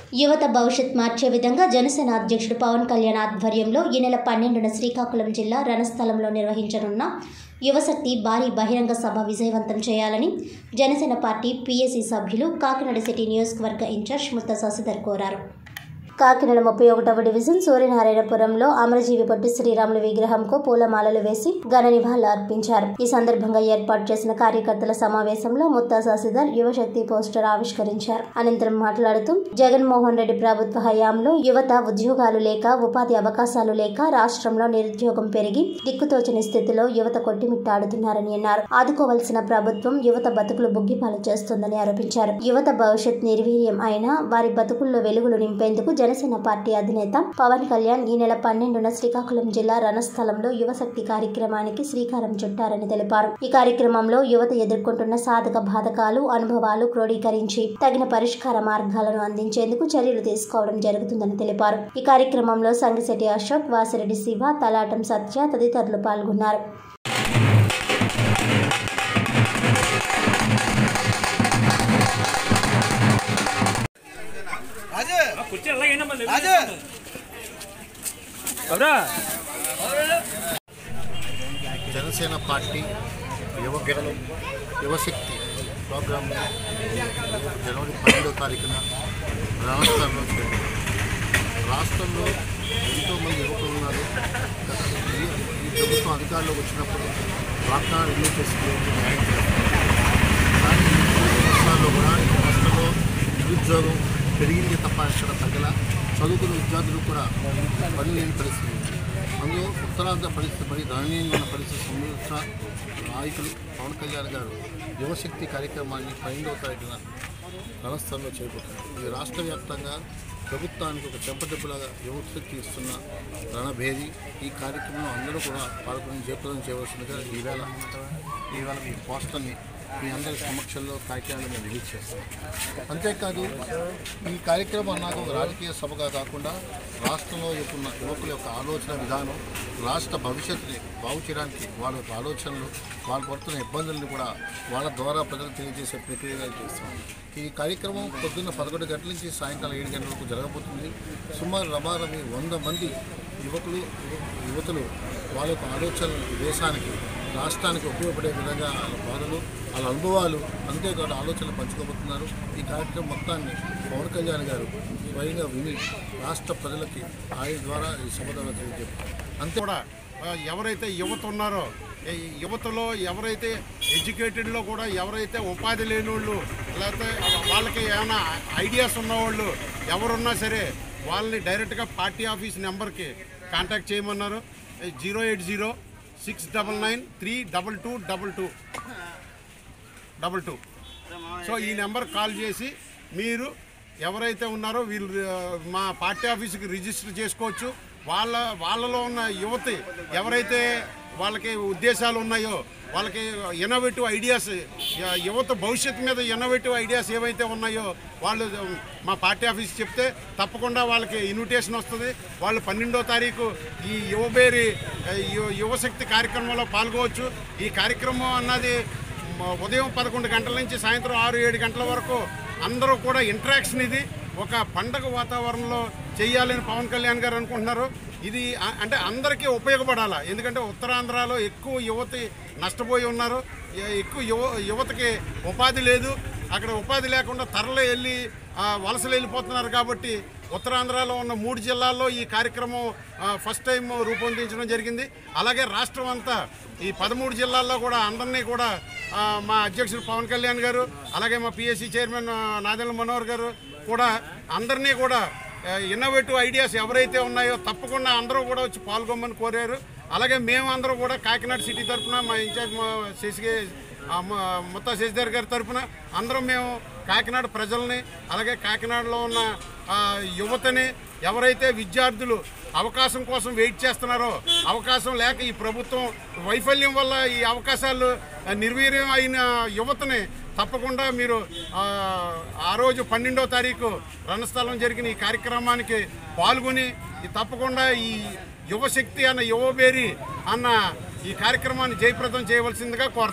యువత భవిష్యత్ మార్చే విధంగా జనసేన అధ్యక్షుడు పవన్ కళ్యాణ్ ఆధ్వర్యంలో ఈ నెల పన్నెండున శ్రీకాకుళం జిల్లా రణస్థలంలో నిర్వహించనున్న యువశక్తి భారీ బహిరంగ సభ విజయవంతం చేయాలని జనసేన పార్టీ పీఎస్సీ సభ్యులు కాకినాడ సిటీ నియోజకవర్గ ఇన్ఛార్జ్ ముత్త శశిధర్ కోరారు కాకినాడ ముప్పై ఒకటవ డివిజన్ సూర్యనారాయణపురంలో అమరజీవి పొట్టి శ్రీరాముల విగ్రహంకు పూలమాలలు వేసి ఘన నివాళులు అర్పించారు ఈ సందర్భంగా ఏర్పాటు చేసిన కార్యకర్తల సమావేశంలో ముత్తా శశిధర్ యువశక్తి పోస్టర్ ఆవిష్కరించారు అనంతరం మాట్లాడుతూ జగన్మోహన్ రెడ్డి ప్రభుత్వ హయాంలో యువత ఉద్యోగాలు లేక ఉపాధి అవకాశాలు లేక రాష్ట్రంలో నిరుద్యోగం పెరిగి దిక్కుతోచని స్థితిలో యువత కొట్టిమిట్టాడుతున్నారని అన్నారు ఆదుకోవలసిన ప్రభుత్వం యువత బతుకులు బుగ్గిపాలు చేస్తుందని ఆరోపించారు యువత భవిష్యత్ నిర్వీర్యం అయినా వారి బతుకుల్లో వెలుగులు నింపేందుకు జనసేన పార్టీ అధినేత పవన్ కళ్యాణ్ ఈ నెల పన్నెండున శ్రీకాకుళం జిల్లా రణస్థలంలో యువశక్తి కార్యక్రమానికి శ్రీకారం చుట్టారని తెలిపారు ఈ కార్యక్రమంలో యువత ఎదుర్కొంటున్న సాధక బాధకాలు అనుభవాలు క్రోడీకరించి తగిన పరిష్కార మార్గాలను అందించేందుకు చర్యలు తీసుకోవడం జరుగుతుందని తెలిపారు ఈ కార్యక్రమంలో సంగిశెట్టి అశోక్ వాసిరెడ్డి శివ తలాటం సత్య తదితరులు పాల్గొన్నారు రాజు కుర్చీ అలాగైనా మళ్ళీ రాజు ఎవరా జనసేన పార్టీ యువగెడలు యువశక్తి ప్రోగ్రాం జనవరి పన్నెండవ తారీఖున రాష్ట్రంలో చేరింది రాష్ట్రంలో ఎంతోమంది యువకులు ఉన్నారు గత ఈ- ఈ ప్రభుత్వం అధికారంలోకి వచ్చినప్పుడు వాగ్దానం రిలీజ్ చేసి న్యాయం చేస్తారు కానీ ఈ సంవత్సరాల్లో కూడా ఈ రాష్ట్రంలో నిరుద్యోగం పెరిగింది తప్ప ఇక్కడ తగ్గల చదువుకున్న విద్యార్థులు కూడా పని లేని పరిస్థితి ఉంది. అందులో ఉత్తరాంధ్ర పరిస్థితి పడి దయనీయంగా ఉన్న పరిస్థితి సంబంధించిన నాయకులు పవన్ కళ్యాణ్ గారు యువశక్తి కార్యక్రమాన్ని పన్నెండవ తారీఖున రణస్థలంలో చేపట్టారు ఇది రాష్ట్ర వ్యాప్తంగా ప్రభుత్వానికి ఒక చెంపదెబ్బలాగా యువశక్తి ఇస్తున్న రణభేరి ఈ కార్యక్రమంలో అందరూ కూడా పాల్గొని జయప్రదం చేయవలసిందిగా ఈవేళ ఈవేళ మీ పోస్టర్ని మీ అందరి సమక్షంలో కాకినాడలో మేము రిలీజ్ చేస్తాం అంతేకాదు ఈ కార్యక్రమం నాకు ఒక రాజకీయ సభగా కాకుండా రాష్ట్రంలో ఉన్న యువకుల యొక్క ఆలోచన విధానం రాష్ట్ర భవిష్యత్తుని బాగు చేయడానికి వాళ్ళ యొక్క ఆలోచనలు వాళ్ళు పడుతున్న ఇబ్బందులను కూడా వాళ్ళ ద్వారా ప్రజలకు తెలియజేసే ప్రక్రియగా చేస్తాం ఈ కార్యక్రమం పొద్దున్న పదకొండు గంటల నుంచి సాయంకాలం ఏడు గంటల వరకు జరగబోతుంది సుమారు రమారమి వంద మంది యువకులు యువతులు వాళ్ళ యొక్క ఆలోచనలు ఈ దేశానికి రాష్ట్రానికి ఉపయోగపడే విధంగా వాళ్ళ బాధలు వాళ్ళ అనుభవాలు అంతేకాదు ఆలోచనలు పంచుకోబోతున్నారు ఈ కార్యక్రమం మొత్తాన్ని పవన్ కళ్యాణ్ గారు స్వయంగా విని రాష్ట్ర ప్రజలకి ఆయన ద్వారా ఈ సభ ద్వారా తెలియజేస్తారు అంతే కూడా ఆ, ఎవరైతే యువత ఉన్నారో ఈ యువతలో ఎవరైతే ఎడ్యుకేటెడ్లో కూడా ఎవరైతే ఉపాధి లేని వాళ్ళు లేకపోతే వాళ్ళకి ఏమైనా ఐడియాస్ ఉన్నవాళ్ళు ఎవరున్నా సరే వాళ్ళని డైరెక్ట్గా పార్టీ ఆఫీస్ నెంబర్కి కాంటాక్ట్ చేయమన్నారు zero eight zero six double nine three double two double two double two so ఈ నెంబర్ కాల్ చేసి మీరు ఎవరైతే ఉన్నారో వీళ్ళు ఆ, మా పార్టీ ఆఫీస్కి రిజిస్టర్ చేసుకోవచ్చు వాళ్ళ వాళ్ళలో ఉన్న యువతి ఎవరైతే వాళ్ళకి ఉద్దేశాలు ఉన్నాయో వాళ్ళకి ఇన్నోవేటివ్ ఐడియాస్ యువత భవిష్యత్తు మీద ఇన్నోవేటివ్ ఐడియాస్ ఏవైతే ఉన్నాయో వాళ్ళు మా పార్టీ ఆఫీస్ చెప్తే తప్పకుండా వాళ్ళకి ఇన్విటేషన్ వస్తుంది వాళ్ళు పన్నెండో తారీఖు ఈ యువబేరి ఆ, యు- యువశక్తి కార్యక్రమంలో పాల్గొవచ్చు ఈ కార్యక్రమం అన్నది మ- ఉదయం పదకొండు గంటల నుంచి సాయంత్రం ఆరు ఏడు గంటల వరకు అందరూ కూడా ఇంటరాక్షన్ ఇది ఒక పండగ వాతావరణంలో చేయాలని పవన్ కళ్యాణ్ గారు అనుకుంటున్నారు ఇది అ- అంటే అందరికీ ఉపయోగపడాలా ఎందుకంటే ఉత్తరాంధ్రలో ఎక్కువ యువతి నష్టపోయి ఉన్నారు ఎ- ఎక్కువ యువ యువతకి ఉపాధి లేదు అక్కడ ఉపాధి లేకుండా తరలి వెళ్ళి ఆ, వలసలు వెళ్ళిపోతున్నారు కాబట్టి ఉత్తరాంధ్రలో ఉన్న మూడు జిల్లాల్లో ఈ కార్యక్రమం ఆ, ఫస్ట్ టైం రూపొందించడం జరిగింది అలాగే రాష్ట్రం అంతా ఈ పదమూడు జిల్లాల్లో కూడా అందరినీ కూడా ఆ, మా అధ్యక్షుడు పవన్ కళ్యాణ్ గారు అలాగే మా పిఎస్సి చైర్మన్ ఆ, నాదెండ్ల మనోహర్ గారు కూడా అందరినీ కూడా ఇన్నోవేటివ్ ఐడియాస్ ఎవరైతే ఉన్నాయో తప్పకుండా అందరూ కూడా వచ్చి పాల్గొమ్మని కోరారు అలాగే మేము అందరూ కూడా కాకినాడ సిటీ తరఫున మా ఇన్ఛార్జ్ మా శశిగే ఆ మ- ముత్తా శశిధర్ గారి తరపున అందరం మేము కాకినాడ ప్రజల్ని అలాగే కాకినాడలో ఉన్న ఆ, యువతని ఎవరైతే విద్యార్థులు అవకాశం కోసం వెయిట్ చేస్తున్నారో అవకాశం లేక ఈ ప్రభుత్వం వైఫల్యం వల్ల ఈ అవకాశాలు ఆ, నిర్వీర్యం అయిన యువతని తప్పకుండా మీరు ఆ, ఆ రోజు పన్నెండో తారీఖు రణస్థలం జరిగిన ఈ కార్యక్రమానికి పాల్గొని ఈ తప్పకుండా ఈ యువశక్తి అన్న యువబేరి అన్న ఈ కార్యక్రమాన్ని జయప్రదం చేయవలసిందిగా కోరుతున్నాను